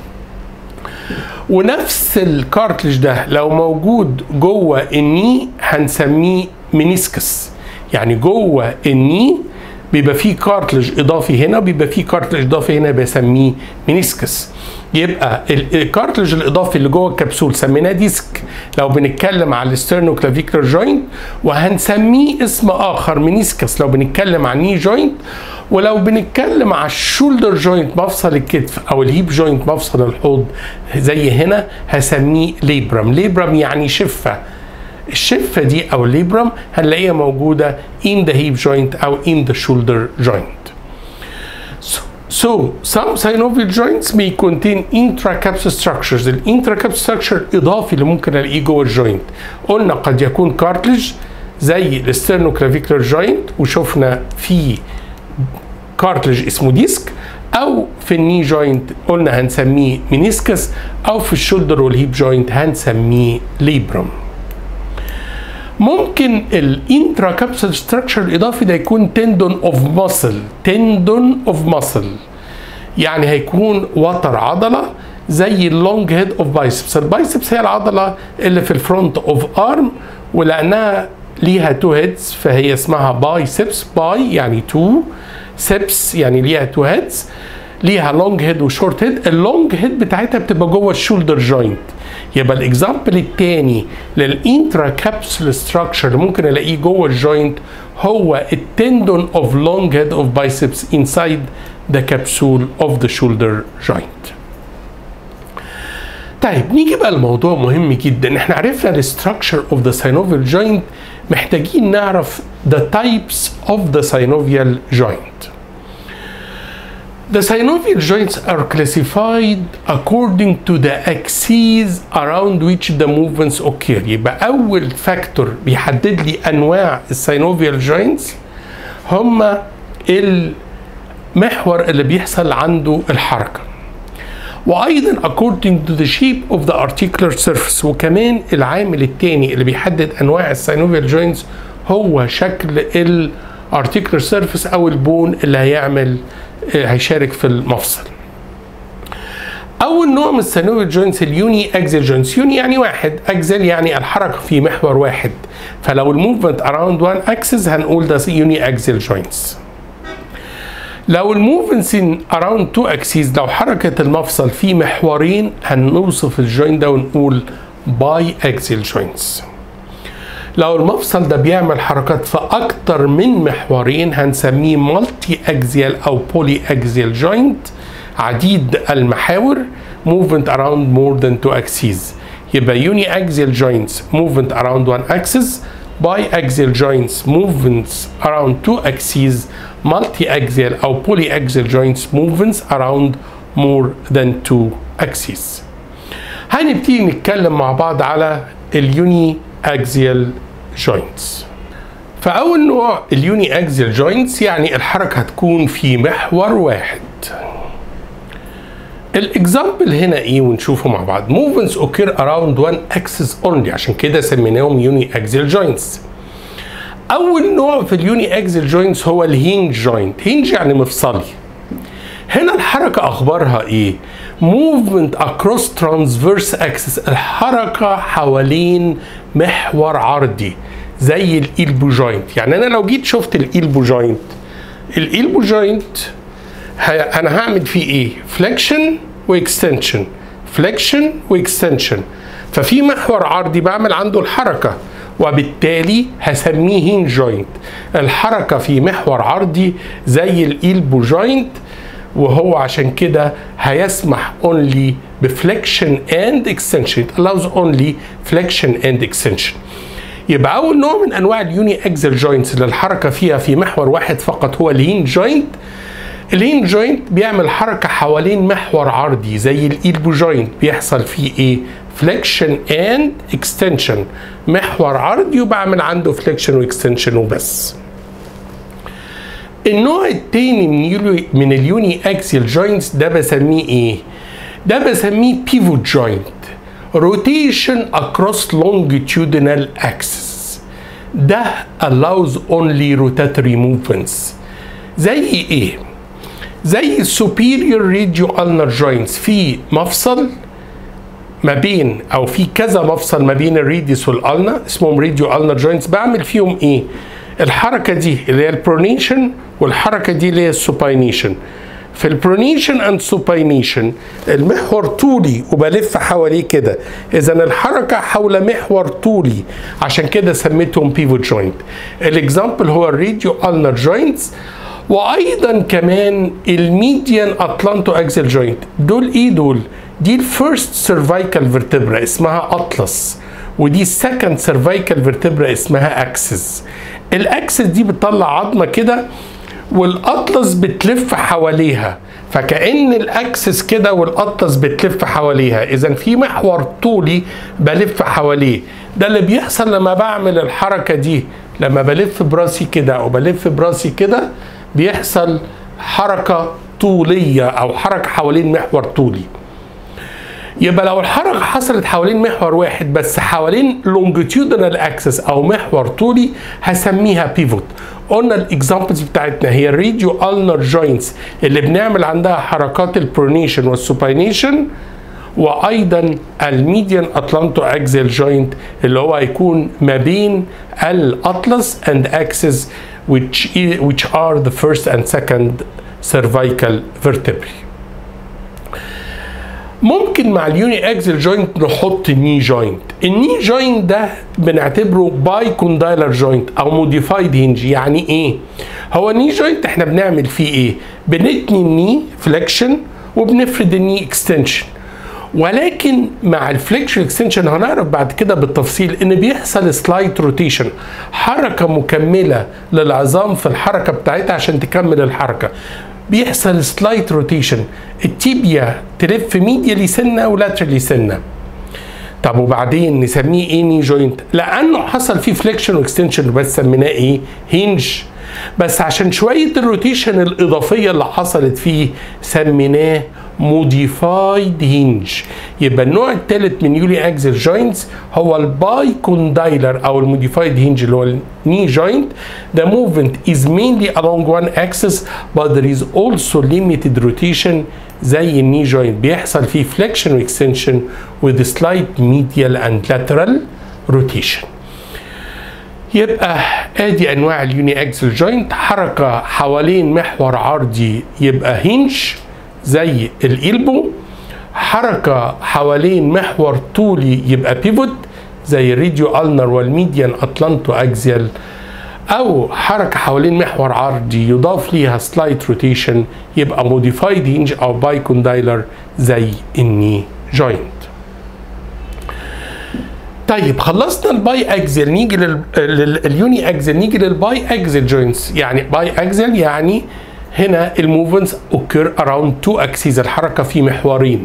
ونفس الكارتلج ده لو موجود جوه الني هنسميه منيسكس يعني جوه الني بيبقى فيه كارتلج اضافي هنا وبيبقى فيه كارتلج اضافي هنا بسميه منيسكس يبقى الكارتلج الاضافي اللي جوه الكبسول سميناه ديسك لو بنتكلم على الستيرنو كلافيكولار جوينت وهنسميه اسم اخر منيسكس لو بنتكلم عن ني جوينت ولو بنتكلم على الشولدر جوينت مفصل الكتف او الهيب جوينت مفصل الحوض زي هنا هسميه ليبرم ليبرم يعني شفه الشفة دي أو الليبرم هنلاقيها موجودة in the hip joint أو in the shoulder joint. So, so some synovial joints may contain intracapsular structures. الانتراكابسول structure إضافي اللي ممكن ألاقيه جوه الجوينت. قلنا قد يكون كارتلج زي الستيرنوكلافيكولار جوينت وشفنا في كارتلج اسمه ديسك او في الني جوينت قلنا هنسميه منيسكس او في الشولدر والهيب جوينت هنسميه ليبرم. ممكن الانترا كابسول ستراكشر الاضافي ده يكون تندون اوف ماسل تندون اوف ماسل يعني هيكون وتر عضله زي اللونج هيد اوف بايسبس البايسبس هي العضله اللي في الفرونت اوف ارم ولانها ليها تو هيدز فهي اسمها بايسبس باي يعني تو سبس يعني ليها تو هيدز ليها لونج هيد وشورت هيد اللونج هيد بتاعتها بتبقى جوه الشولدر جوينت يبقى الاكزامبل الثاني للانترا كابسول ستراكشر اللي ممكن الاقيه جوه الجوينت هو التندون اوف لونج هيد اوف بايسبس انسايد ذا كابسول اوف ذا شولدر جوينت طيب نيجي بقى الموضوع مهم جدا احنا عرفنا الستراكشر اوف ذا synovial جوينت محتاجين نعرف the types of the synovial joint The synovial joints are classified according to the axes around which the movements occur. يبقى أول فاكتور بيحدد لي أنواع السينوفيال جوينتس هما المحور اللي بيحصل عنده الحركة. وايضا according to the shape of the articular surface وكمان العامل الثاني اللي بيحدد انواع السينوفيال جوينتس هو شكل الارتيكولار سيرفيس او البون اللي هيعمل هيشارك في المفصل اول نوع من السينوفيال جوينتس اليوني اكزل جوينتس يوني يعني واحد اكزل يعني الحركه في محور واحد فلو الموفمنت اراوند وان اكسس هنقول ده يوني اكزل جوينتس لو الموفمنتس اراوند تو اكسيز لو حركه المفصل في محورين هنوصف الجوينت ده ونقول باي اكسيل جوينتس لو المفصل ده بيعمل حركات في اكتر من محورين هنسميه مالتي اكزيال او بولي اكزيال جوينت عديد المحاور movement around more than two axes يبقى uni axial joints movement around one axis biaxial joints movements around two axes multi-axial أو polyaxial joints movements around more than two axes هنبتدي نتكلم مع بعض على اليوني اكزيال جوينتس فأول نوع اليوني اكزيال جوينتس يعني الحركة هتكون في محور واحد الاكزامبل هنا ايه ونشوفه مع بعض movements occur around one axis only عشان كده سميناهم يوني اكزيال جوينتس اول نوع في اليوني اكزيال جوينتس هو الهينج جوينت هينج يعني مفصلي هنا الحركة أخبارها إيه؟ movement across transverse axis الحركة حوالين محور عرضي زي الإيلبو جوينت يعني أنا لو جيت شفت الإيلبو جوينت الإيلبو جوينت أنا هعمل فيه إيه؟ فليكشن وإكستنشن فليكشن وإكستنشن ففي محور عرضي بعمل عنده الحركة وبالتالي هسميه هين جوينت الحركة في محور عرضي زي الإيلبو جوينت وهو عشان كده هيسمح only بفليكشن and extension it allows only flexion and extension يبقى اول نوع من انواع اليوني اكزل جوينتس اللي الحركه فيها في محور واحد فقط هو الهين جوينت الهين جوينت بيعمل حركه حوالين محور عرضي زي الايلبو جوينت بيحصل فيه ايه فليكشن اند اكستنشن محور عرضي وبعمل عنده فليكشن واكستنشن وبس النوع التاني من يلو من اليوني اكسيال جوينتس ده بسميه ايه؟ ده بسميه بيفوت جوينت روتيشن اكروس longitudinal axis ده allows only rotatory movements زي ايه؟ زي superior radio ulnar joints في مفصل ما بين او في كذا مفصل ما بين الريديوس والالنا اسمهم راديو النا جوينتس بعمل فيهم ايه؟ الحركه دي اللي هي البرونيشن والحركه دي اللي هي السوباينيشن في البرونيشن اند سوباينيشن المحور طولي وبلف حواليه كده اذا الحركه حول محور طولي عشان كده سميتهم بيفوت جوينت الاكزامبل هو الراديو النر جوينتس وايضا كمان الميديان اتلانتو اكسل جوينت دول ايه دول دي الفيرست سيرفايكال فيرتبرا اسمها اطلس ودي السكند سيرفايكال فيرتبرا اسمها اكسس الاكسس دي بتطلع عظمه كده والاطلس بتلف حواليها فكأن الاكسس كده والاطلس بتلف حواليها اذا في محور طولي بلف حواليه ده اللي بيحصل لما بعمل الحركه دي لما بلف براسي كده او بلف براسي كده بيحصل حركه طوليه او حركه حوالين محور طولي يبقى لو الحركه حصلت حوالين محور واحد بس حوالين لونجيتيودنال اكسس او محور طولي هسميها بيفوت قلنا الاكزامبلز بتاعتنا هي الراديو النر جوينتس اللي بنعمل عندها حركات البرونيشن والسوباينيشن وايضا الميديان اتلانتو اكزيال جوينت اللي هو هيكون ما بين الاطلس اند اكسس which which are the first and second cervical vertebrae ممكن مع اليوني اكزل جوينت نحط الني جوينت الني جوينت ده بنعتبره باي كوندايلر جوينت او موديفايد هنج يعني ايه هو الني جوينت احنا بنعمل فيه ايه بنتني الني فليكشن وبنفرد الني اكستنشن ولكن مع الفليكشن اكستنشن هنعرف بعد كده بالتفصيل ان بيحصل سلايت روتيشن حركه مكمله للعظام في الحركه بتاعتها عشان تكمل الحركه بيحصل سلايت روتيشن التيبيا تلف ميديالي سنه ولاترالي سنه طب وبعدين نسميه ايه ني جوينت لانه حصل فيه فليكشن واكستنشن بس سميناه ايه هينج بس عشان شويه الروتيشن الاضافيه اللي حصلت فيه سميناه موديفايد هينج يبقى النوع الثالث من يولي اكزل جوينتس هو الباي كوندايلر او الموديفايد هينج اللي هو الني جوينت the movement is mainly along one axis but there is also limited rotation زي الني جوينت بيحصل فيه flexion واكستنشن with slight medial and lateral rotation يبقى ادي انواع اليوني اكسل جوينت حركه حوالين محور عرضي يبقى هينج زي الإلبو حركة حوالين محور طولي يبقى بيفوت زي الريديو ألنر والميديان أتلانتو أكزيال أو حركة حوالين محور عرضي يضاف ليها سلايت روتيشن يبقى موديفايد هينج أو باي كوندايلر زي الني جوينت طيب خلصنا الباي اكزل نيجي لليوني اكزل نيجي للباي اكزل جوينتس يعني باي اكزل يعني هنا الموفمنتس اوكر اراوند تو اكسيز الحركه في محورين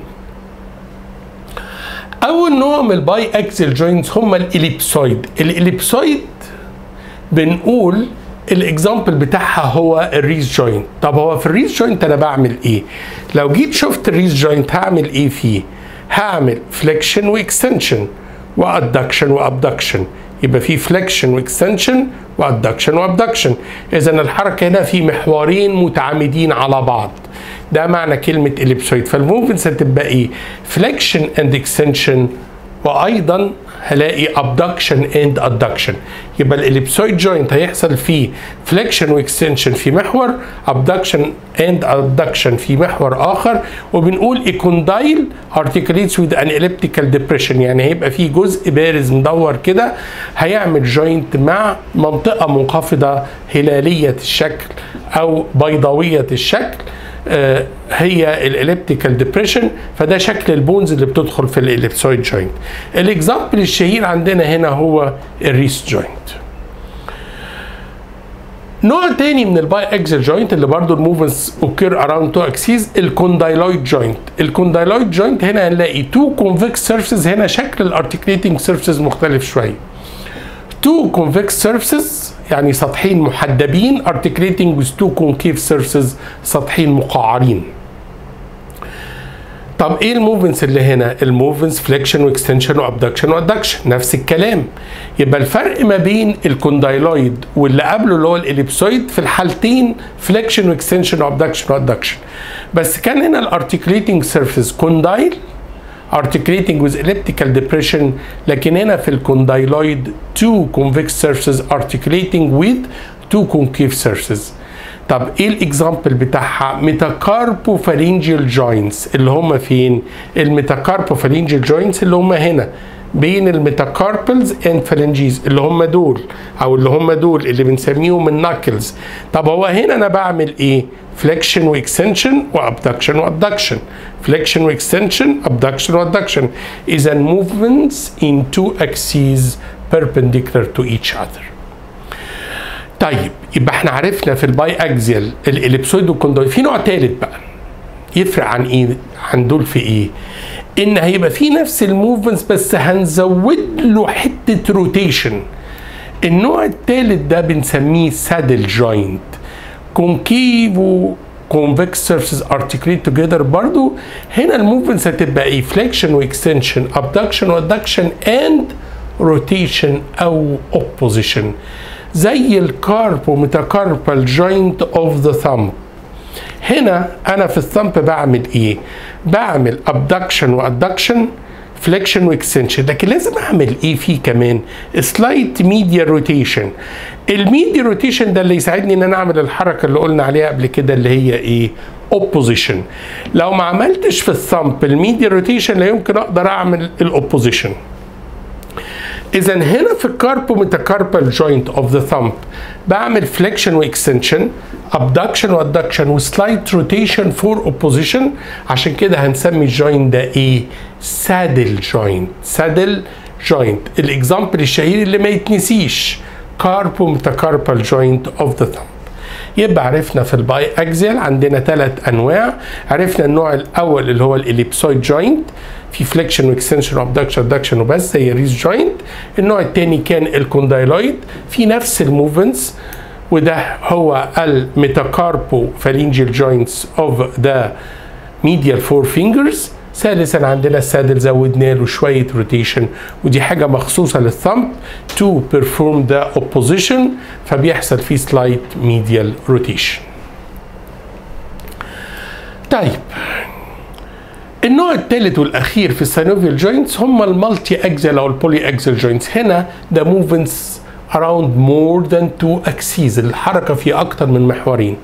اول نوع من الباي اكسل جوينتس هم الاليبسويد الاليبسويد بنقول الاكزامبل بتاعها هو الريز جوينت طب هو في الريز جوينت انا بعمل ايه لو جيت شفت الريز جوينت هعمل ايه فيه هعمل فليكشن واكستنشن وادكشن وابدكشن يبقى في فليكشن واكستنشن وادكشن وابدكشن اذا الحركه هنا في محورين متعامدين على بعض ده معنى كلمه اليبسويد فالموفمنتس هتبقى ايه فليكشن اند اكستنشن وايضا هلاقي ابدكشن اند ادكشن يبقى الاليبسويد جوينت هيحصل فيه فليكشن واكستنشن في محور ابدكشن اند ادكشن في محور اخر وبنقول ايكوندايل ارتكليتس وذ ان elliptical depression يعني هيبقى فيه جزء بارز مدور كده هيعمل جوينت مع منطقه منخفضه هلاليه الشكل او بيضاويه الشكل آه هي الاليبتيكال ديبريشن فده شكل البونز اللي بتدخل في الاليبسويد جوينت الاكزامبل الشهير عندنا هنا هو الريست جوينت نوع تاني من الباي اكسل جوينت اللي برضه الموفمنتس اوكير اراوند تو اكسيز الكوندايلويد جوينت الكوندايلويد جوينت هنا هنلاقي تو كونفكس سيرفيسز هنا شكل الارتكليتنج سيرفيسز مختلف شويه تو كونفكس سيرفيسز يعني سطحين محدبين articulating with two concave surfaces سطحين مقعرين طب ايه الموفمنتس اللي هنا الموفمنتس فليكشن واكستنشن وابدكشن وادكشن نفس الكلام يبقى الفرق ما بين الكوندايلويد واللي قبله اللي هو الاليبسويد في الحالتين فليكشن واكستنشن وابدكشن وادكشن بس كان هنا الارتكليتنج سيرفيس كوندايل articulating with elliptical depression لكن هنا في الكوندايلويد two convex surfaces articulating with two concave surfaces طب ايه الاكزامبل بتاعها ميتاكاربوفالينجيال جوينتس اللي هم فين الميتاكاربوفالينجيال جوينتس اللي هم هنا بين الميتاكاربلز اند فالنجيز اللي هم دول او اللي هم دول اللي بنسميهم الناكلز طب هو هنا انا بعمل ايه فليكشن واكستنشن وابدكشن وادكشن فليكشن واكستنشن ابدكشن وادكشن اذا movements in two axes perpendicular to each other طيب يبقى احنا عرفنا في الباي اكزيال الاليبسويد والكوندويد في نوع ثالث بقى يفرق عن ايه عن دول في ايه ان هيبقى في نفس الموفمنتس بس هنزود له حته روتيشن النوع الثالث ده بنسميه سادل جوينت كونكيفو convex surfaces articulate together برضو هنا الموفمنتس هتبقى ايه flexion واكستنشن abduction وادكشن and rotation او opposition زي الكاربو ميتاكاربال جوينت اوف ذا ثumb هنا انا في الثمب بعمل ايه بعمل abduction وادكشن فليكشن واكستنشن لكن لازم اعمل ايه فيه كمان سلايت ميديا روتيشن الميديا روتيشن ده اللي يساعدني ان انا اعمل الحركه اللي قلنا عليها قبل كده اللي هي ايه اوبوزيشن لو ما عملتش في الثمب الميديا روتيشن لا يمكن اقدر اعمل الاوبوزيشن اذا هنا في الكاربو ميتاكاربال جوينت اوف ذا ثumb بعمل فليكشن واكستنشن abduction وادكشن وسلايت روتيشن فور اوبوزيشن عشان كده هنسمي الجوينت ده ايه سادل جوينت سادل جوينت الاكزامبل الشهير اللي ما يتنسيش كاربو ميتاكاربال جوينت اوف ذا ثumb يبقى عرفنا في الباي اكزيال عندنا ثلاث انواع عرفنا النوع الاول اللي هو الاليبسويد جوينت في فليكشن واكستنشن وابدكشن ابدكشن وبس زي الريز جوينت النوع الثاني كان الكوندايلويد في نفس الموفمنتس وده هو الميتاكاربو فالينجيال جوينتس اوف ذا medial four fingers ثالثا عندنا السادل زودنا له شويه روتيشن ودي حاجه مخصوصه للثumb to perform the opposition فبيحصل فيه slight medial rotation. طيب النوع الثالث والاخير في السينوفيال جوينتس هم المالتي اكزل او البولي اكزل جوينتس هنا the movements around more than two axes الحركه في اكثر من محورين.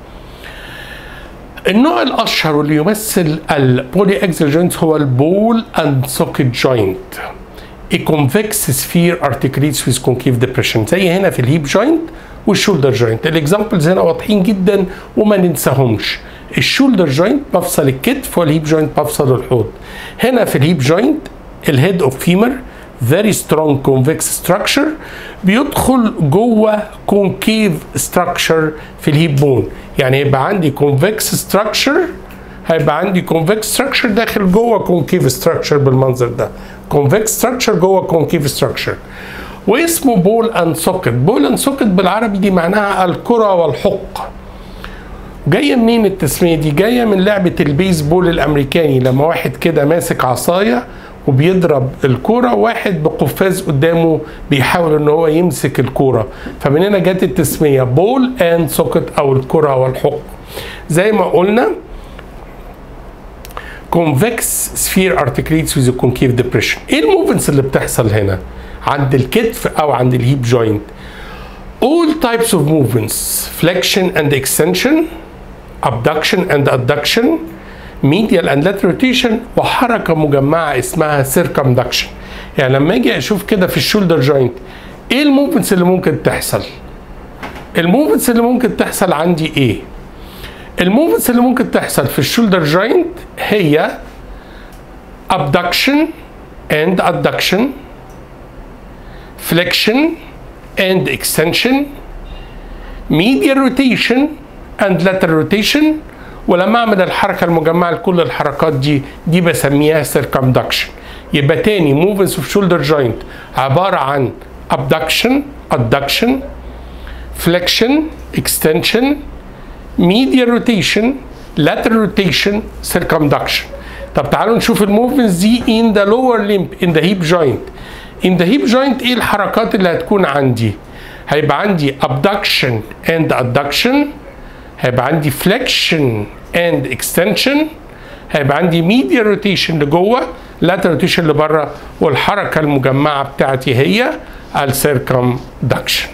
النوع الاشهر واللي يمثل البولي اكسل جوينت هو البول اند سوكيت جوينت A convex sphere articulates with concave depression زي هنا في الهيب جوينت والشولدر جوينت الاكزامبلز هنا واضحين جدا وما ننساهمش الشولدر جوينت مفصل الكتف والهيب جوينت مفصل الحوض هنا في الهيب جوينت الهيد اوف فيمر very strong convex structure بيدخل جوه concave structure في الهيب بون يعني يبقى عندي convex structure هيبقى عندي convex structure داخل جوه concave structure بالمنظر ده convex structure جوه concave structure واسمه بول اند سوكت بول اند سوكت بالعربي دي معناها الكرة والحق جايه منين التسميه دي جايه من لعبه البيسبول الامريكاني لما واحد كده ماسك عصايه وبيضرب الكوره واحد بقفاز قدامه بيحاول ان هو يمسك الكوره فمن هنا جت التسميه بول اند سوكت او الكره والحق زي ما قلنا convex sphere articulates with a concave depression ايه الموفمنتس اللي بتحصل هنا عند الكتف او عند الهيب جوينت all types of movements flexion and extension abduction and adduction medial and lateral rotation وحركه مجمعه اسمها circumduction يعني لما اجي اشوف كده في الشولدر جوينت ايه الموفمنتس اللي ممكن تحصل الموفمنتس اللي ممكن تحصل عندي ايه الموفمنتس اللي ممكن تحصل في الشولدر جوينت هي abduction and adduction flexion and extension medial rotation and lateral rotation ولما اعمل الحركه المجمعه لكل الحركات دي دي بسميها circumduction يبقى تاني movements of shoulder joint عباره عن abduction adduction flexion extension medial rotation lateral rotation circumduction طب تعالوا نشوف الموفمنتس دي in the lower limb in the hip joint in the hip joint ايه الحركات اللي هتكون عندي هيبقى عندي abduction and adduction هيبقى عندي flexion and extension هيبقى عندي medial rotation لجوه lateral rotation لبره والحركه المجمعه بتاعتي هي السيركمدكشن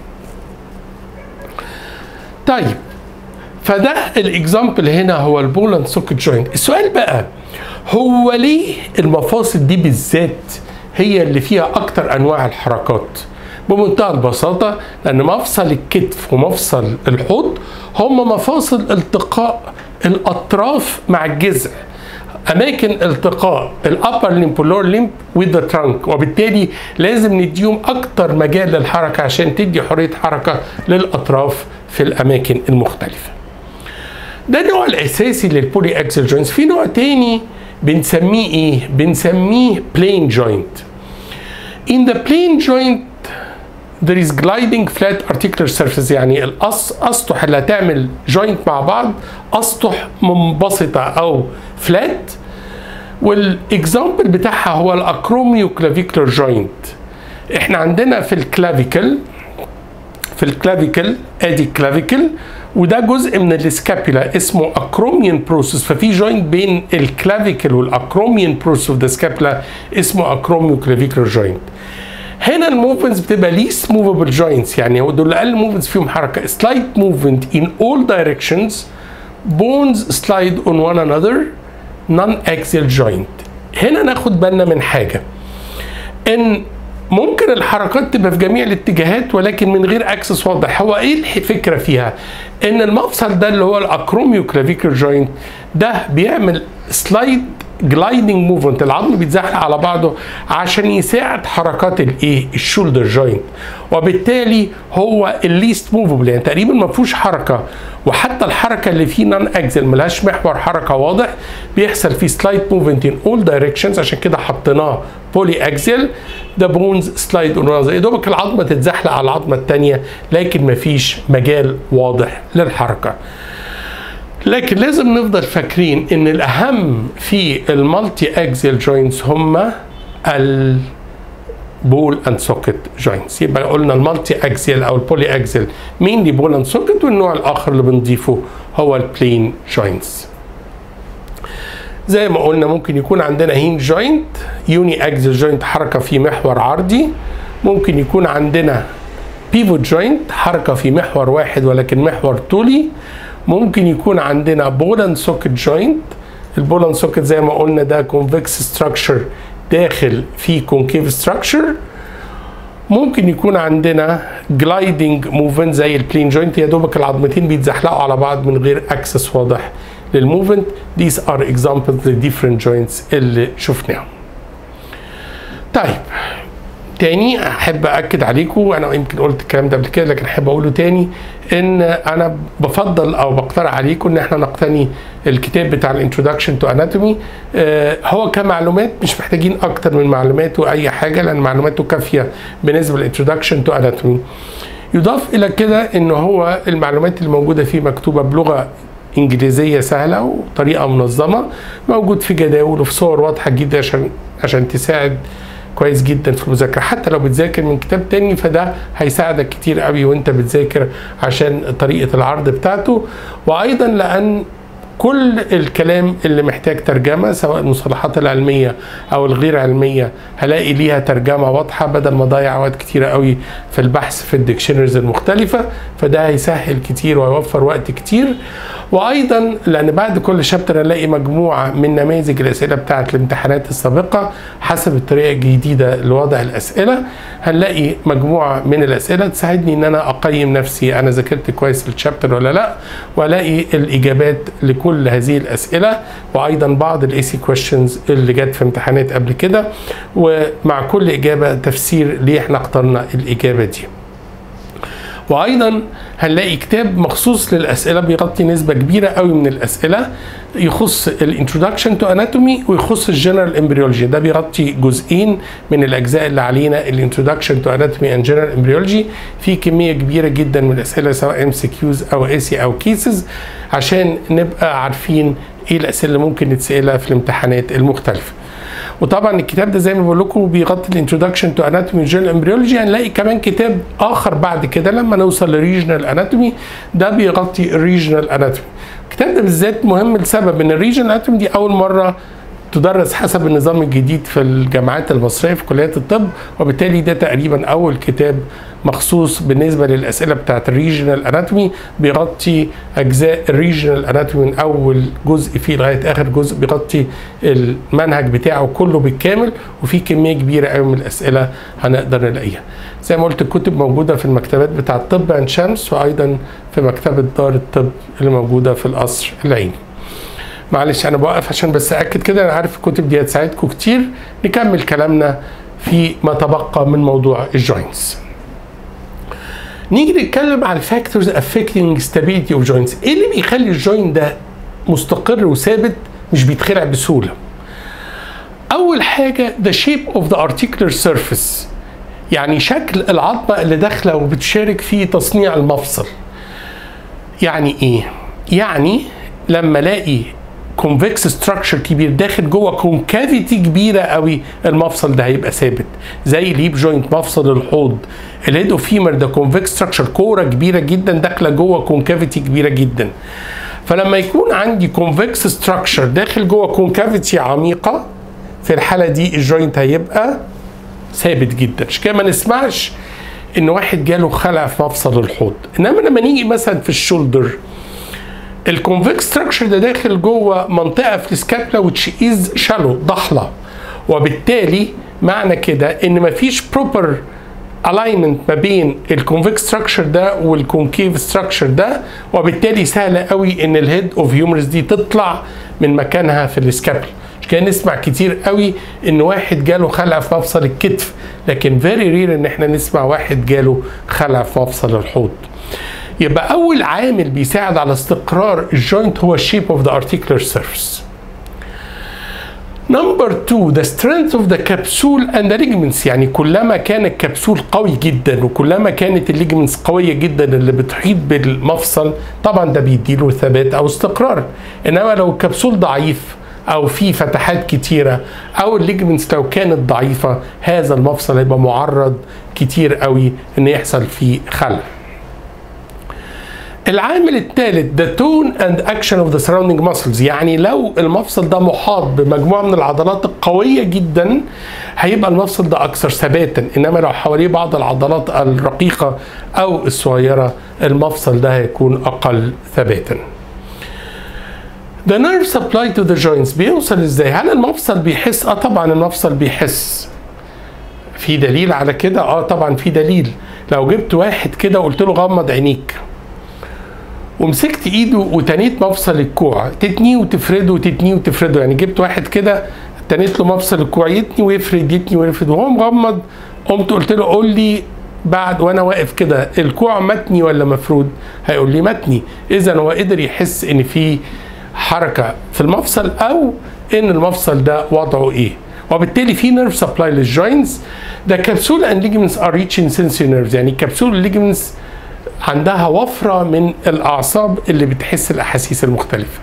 طيب فده الاكزامبل هنا هو البولند سوكت جوينت السؤال بقى هو ليه المفاصل دي بالذات هي اللي فيها اكتر انواع الحركات بمنتهى البساطة لأن مفصل الكتف ومفصل الحوض هم مفاصل التقاء الأطراف مع الجذع أماكن التقاء الأبر ليمب واللور ليمب with the trunk وبالتالي لازم نديهم أكتر مجال للحركة عشان تدي حرية حركة للأطراف في الأماكن المختلفة ده النوع الأساسي للبولي أكسل جوينتس في نوع تاني بنسميه إيه؟ بنسميه plane joint in the plane joint there is gliding flat articular surface يعني الاسطح اللي هتعمل جوينت مع بعض اسطح منبسطه او فلات والاكزامبل بتاعها هو الاكروميو كلافيكولار جوينت احنا عندنا في الكلافيكل في الكلافيكل ادي الكلافيكل وده جزء من السكابيلا اسمه اكروميان بروسيس ففي جوينت بين الكلافيكل والاكروميان بروسيس اوف ذا سكابيلا اسمه اكروميو كلافيكولار جوينت هنا الموفمنتس بتبقى ليست موفبل جوينتس يعني هو دول اقل موفمنتس فيهم حركه سلايد موفمنت in all directions bones slide on one another non axial joint هنا ناخد بالنا من حاجه ان ممكن الحركات تبقى في جميع الاتجاهات ولكن من غير اكسس واضح هو ايه الفكره فيها ان المفصل ده اللي هو الاكروميو كلافيكر جوينت ده بيعمل سلايد جلايدنج موفمنت العظم بيتزحلق على بعضه عشان يساعد حركات الايه الشولدر جوينت وبالتالي هو الليست موفبل يعني تقريبا ما فيهوش حركه وحتى الحركه اللي فيه نون اكزل ملهاش محور حركه واضح بيحصل فيه سلايد موفمنت ان اول دايركشنز عشان كده حطيناه بولي اكزل ذا بونز سلايد اون يا دوبك العظمه تتزحلق على العظمه الثانيه لكن مفيش مجال واضح للحركه لكن لازم نفضل فاكرين ان الاهم في المالتي اكزل جوينتس هم البول اند سوكت جوينتس يبقى قلنا المالتي اكزل او البولي اكزل مين دي بول اند سوكت والنوع الاخر اللي بنضيفه هو البلين جوينتس زي ما قلنا ممكن يكون عندنا هين جوينت يوني اكزل جوينت حركه في محور عرضي ممكن يكون عندنا بيفوت جوينت حركه في محور واحد ولكن محور طولي ممكن يكون عندنا بولان سوكت جوينت البولان سوكت زي ما قلنا ده كونفكس ستراكشر داخل في كونكيف ستراكشر ممكن يكون عندنا جلايدنج موفمنت زي البلين جوينت يا دوبك العظمتين بيتزحلقوا على بعض من غير اكسس واضح للموفمنت these are examples the different joints اللي شفناهم طيب تاني احب اكد عليكم انا يمكن قلت الكلام ده قبل كده لكن احب اقوله تاني ان انا بفضل او بقترح عليكم ان احنا نقتني الكتاب بتاع الانترودكشن تو اناتومي هو كمعلومات مش محتاجين اكتر من معلومات واي حاجه لان معلوماته كافيه بالنسبه للانترودكشن تو اناتومي يضاف الى كده ان هو المعلومات اللي موجوده فيه مكتوبه بلغه انجليزيه سهله وطريقه منظمه موجود في جداول وفي صور واضحه جدا عشان عشان تساعد كويس جدا في المذاكره حتى لو بتذاكر من كتاب تاني فده هيساعدك كتير قوي وانت بتذاكر عشان طريقه العرض بتاعته وايضا لان كل الكلام اللي محتاج ترجمه سواء المصطلحات العلميه او الغير علميه هلاقي ليها ترجمه واضحه بدل ما اضيع وقت كتيره قوي في البحث في الديكشنريز المختلفه فده هيسهل كتير ويوفر وقت كتير وايضا لان بعد كل شابتر هنلاقي مجموعه من نماذج الاسئله بتاعه الامتحانات السابقه حسب الطريقه الجديده لوضع الاسئله هنلاقي مجموعه من الاسئله تساعدني ان انا اقيم نفسي انا ذاكرت كويس الشابتر ولا لا والاقي الاجابات لكل هذه الاسئله وايضا بعض الايسي كويشنز اللي جت في امتحانات قبل كده ومع كل اجابه تفسير ليه احنا اخترنا الاجابه دي وايضا هنلاقي كتاب مخصوص للاسئله بيغطي نسبه كبيره قوي من الاسئله يخص الانترودكشن تو اناتومي ويخص الجنرال امبريولوجي ده بيغطي جزئين من الاجزاء اللي علينا الانترودكشن تو اناتومي اند جنرال امبريولوجي في كميه كبيره جدا من الاسئله سواء ام سي كيوز او اي او كيسز عشان نبقى عارفين ايه الاسئله اللي ممكن نتسالها في الامتحانات المختلفه وطبعا الكتاب ده زي ما بقول لكم بيغطي الانترودكشن تو اناتومي جنرال امبريولوجي هنلاقي كمان كتاب اخر بعد كده لما نوصل لريجنال اناتومي ده بيغطي الريجنال اناتومي الكتاب ده بالذات مهم لسبب ان الريجنال اناتومي دي اول مره تدرس حسب النظام الجديد في الجامعات المصريه في كليات الطب وبالتالي ده تقريبا اول كتاب مخصوص بالنسبه للاسئله بتاعت الريجنال اناتومي بيغطي اجزاء الريجنال اناتومي من اول جزء فيه لغايه اخر جزء بيغطي المنهج بتاعه كله بالكامل وفي كميه كبيره قوي من الاسئله هنقدر نلاقيها زي ما قلت الكتب موجوده في المكتبات بتاعه طب عين شمس وايضا في مكتبه دار الطب اللي موجوده في القصر العيني معلش انا بوقف عشان بس اكد كده انا عارف الكتب دي هتساعدكم كتير نكمل كلامنا في ما تبقى من موضوع الجوينتس نيجي نتكلم على الفاكتورز افكتنج ستابيليتي اوف جوينتس ايه اللي بيخلي الجوينت ده مستقر وثابت مش بيتخلع بسهوله اول حاجه the shape of the articular surface يعني شكل العظمه اللي داخله وبتشارك في تصنيع المفصل يعني ايه يعني لما الاقي كونفكس ستراكشر كبير داخل جوه كونكافيتي كبيره قوي المفصل ده هيبقى ثابت زي الهيب جوينت مفصل الحوض الهيد اوف فيمر ده كونفكس ستراكشر كوره كبيره جدا داخله جوه كونكافيتي كبيره جدا فلما يكون عندي كونفكس ستراكشر داخل جوه كونكافيتي عميقه في الحاله دي الجوينت هيبقى ثابت جدا عشان كده ما نسمعش ان واحد جاله خلع في مفصل الحوض انما لما نيجي مثلا في الشولدر الكونفكس ستراكشر ده داخل جوه منطقه في السكابلا وتش از شالو ضحله وبالتالي معنى كده ان مفيش بروبر الاينمنت ما بين الكونفكس ستراكشر ده والكونكيف ستراكشر ده وبالتالي سهل قوي ان الهيد اوف هيومرس دي تطلع من مكانها في السكابل مش كده نسمع كتير قوي ان واحد جاله خلع في مفصل الكتف لكن فيري رير ان احنا نسمع واحد جاله خلع في مفصل الحوض يبقى اول عامل بيساعد على استقرار الجوينت هو الشيب اوف ذا articular surface نمبر 2 the strength of the capsule and the ligaments يعني كلما كان الكبسول قوي جدا وكلما كانت الليجمنتس قويه جدا اللي بتحيط بالمفصل طبعا ده بيديله ثبات او استقرار انما لو الكبسول ضعيف او في فتحات كتيره او الليجمنتس لو كانت ضعيفه هذا المفصل هيبقى معرض كتير قوي ان يحصل فيه خلع العامل الثالث the tone and action of the surrounding muscles يعني لو المفصل ده محاط بمجموعة من العضلات القوية جدا هيبقى المفصل ده أكثر ثباتا إنما لو حواليه بعض العضلات الرقيقة أو الصغيرة المفصل ده هيكون أقل ثباتا The nerve supply to the joints بيوصل ازاي؟ هل المفصل بيحس؟ اه طبعا المفصل بيحس. في دليل على كده؟ اه طبعا في دليل. لو جبت واحد كده وقلت له غمض عينيك ومسكت ايده وتنيت مفصل الكوع تتنيه وتفرده وتتنيه وتفرده يعني جبت واحد كده تنيت له مفصل الكوع يتني ويفرد يتني ويفرد وهو مغمض قمت قلت له قول لي بعد وانا واقف كده الكوع متني ولا مفرود هيقول لي متني اذا هو قدر يحس ان في حركه في المفصل او ان المفصل ده وضعه ايه وبالتالي في نيرف سبلاي للجوينتس ده كبسول اند ليجمنتس ار ريتشنج سنسوري نيرفز يعني كبسول الليجمنتس عندها وفرة من الأعصاب اللي بتحس الأحاسيس المختلفة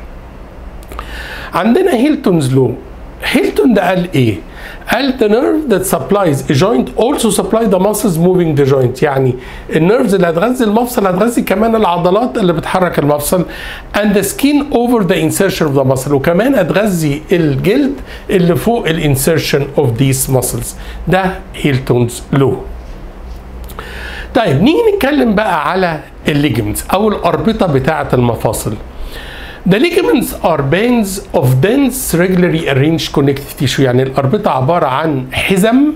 عندنا هيلتونز لو هيلتون ده قال إيه؟ قال the nerve that supplies a joint also supply the muscles moving the joint يعني النيرفز اللي هتغذي المفصل هتغذي كمان العضلات اللي بتحرك المفصل and the skin over the insertion of the muscle وكمان هتغذي الجلد اللي فوق الانسرشن of these muscles ده هيلتونز لو طيب نيجي نتكلم بقى على الليجمنتس او الاربطه بتاعه المفاصل The ligaments are bands of dense regularly arranged connective tissue يعني الأربطة عبارة عن حزم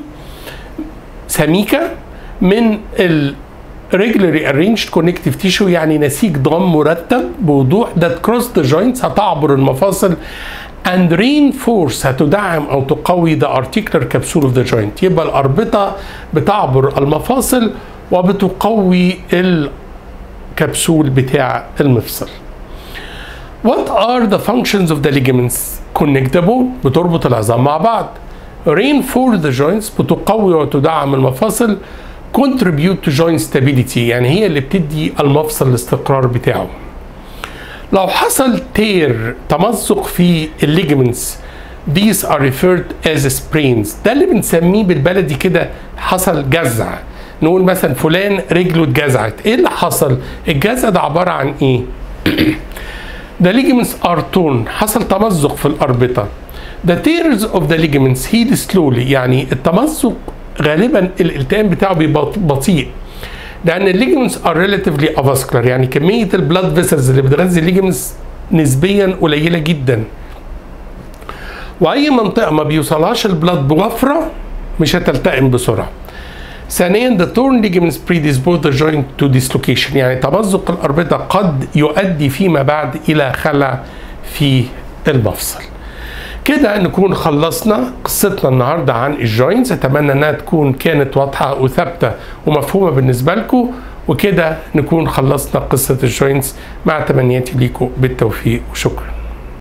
سميكة من ال regularly arranged connective tissue يعني نسيج ضم مرتب بوضوح that cross the joints هتعبر المفاصل and reinforce هتدعم أو تقوي the articular capsule of the joint يبقى الأربطة بتعبر المفاصل وبتقوي الكبسول بتاع المفصل What are the functions of the ligaments? Connect the bone بتربط العظام مع بعض Reinforce the joints بتقوي وتدعم المفاصل Contribute to joint stability يعني هي اللي بتدي المفصل الاستقرار بتاعه لو حصل تير تمزق في الليجمنتس these are referred as sprains ده اللي بنسميه بالبلدي كده حصل جزع نقول مثلا فلان رجله اتجزعت ايه اللي حصل الجزع ده عباره عن ايه The ligaments are torn حصل تمزق في الأربطة The tears of the ligaments heal slowly يعني التمزق غالبا الالتئام بتاعه بيبقى بطيء لأن الليجمنتس are relatively avascular يعني كمية البلاد فيسلز اللي بتغذي الليجمنتس نسبيا قليلة جدا وأي منطقة ما بيوصلهاش البلاد بوفرة مش هتلتئم بسرعة ثانيا the torn ligaments predispose the joint to dislocation يعني تمزق الأربطة قد يؤدي فيما بعد إلى خلع في المفصل كده نكون خلصنا قصتنا النهارده عن الجوينتس اتمنى انها تكون كانت واضحه وثابته ومفهومه بالنسبه لكم وكده نكون خلصنا قصه الجوينتس مع تمنياتي ليكم بالتوفيق وشكرا